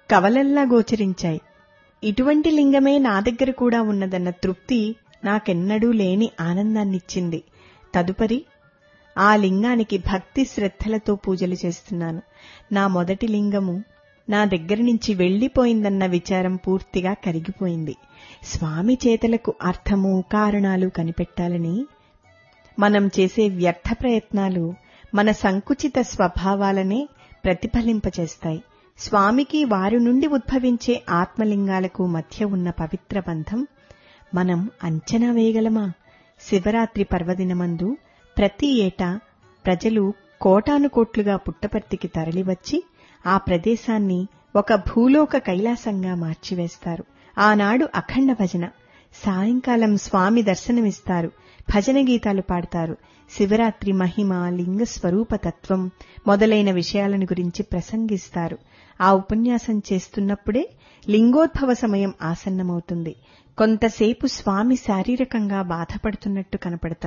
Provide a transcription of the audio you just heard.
కవలల్లా గోచరించాయి ఇటువంటి లింగమే నా దగ్గర కూడా ఉన్నదన్న తృప్తి నాకెన్నడూ లేని ఆనందాన్నిచ్చింది తదుపరి ఆ లింగానికి భక్తి శ్రద్ధలతో పూజలు చేస్తున్నాను నా మొదటి లింగము నా దగ్గర నుంచి వెళ్లిపోయిందన్న విచారం పూర్తిగా కరిగిపోయింది స్వామి చేతలకు అర్థము కారణాలు కనిపెట్టాలని మనం చేసే వ్యర్థ ప్రయత్నాలు మన సంకుచిత స్వభావాలనే ప్రతిఫలింపచేస్తాయి స్వామికి వారి నుండి ఉద్భవించే ఆత్మలింగాలకు మధ్య ఉన్న పవిత్ర బంధం మనం అంచనా వేయగలమా శివరాత్రి పర్వదినమందు ప్రతి ఏటా ప్రజలు కోటానుకోట్లుగా పుట్టపర్తికి తరలివచ్చి ఆ ప్రదేశాన్ని ఒక భూలోక కైలాసంగా మార్చివేస్తారు ఆనాడు అఖండ భజన సాయంకాలం స్వామి దర్శనమిస్తారు భజన గీతాలు పాడతారు శివరాత్రి మహిమ లింగ స్వరూప తత్వం మొదలైన విషయాలను గురించి ప్రసంగిస్తారు ఆ ఉపన్యాసం చేస్తున్నప్పుడే లింగోద్భవ సమయం ఆసన్నమవుతుంది కొంతసేపు స్వామి శారీరకంగా బాధపడుతున్నట్టు కనపడతారు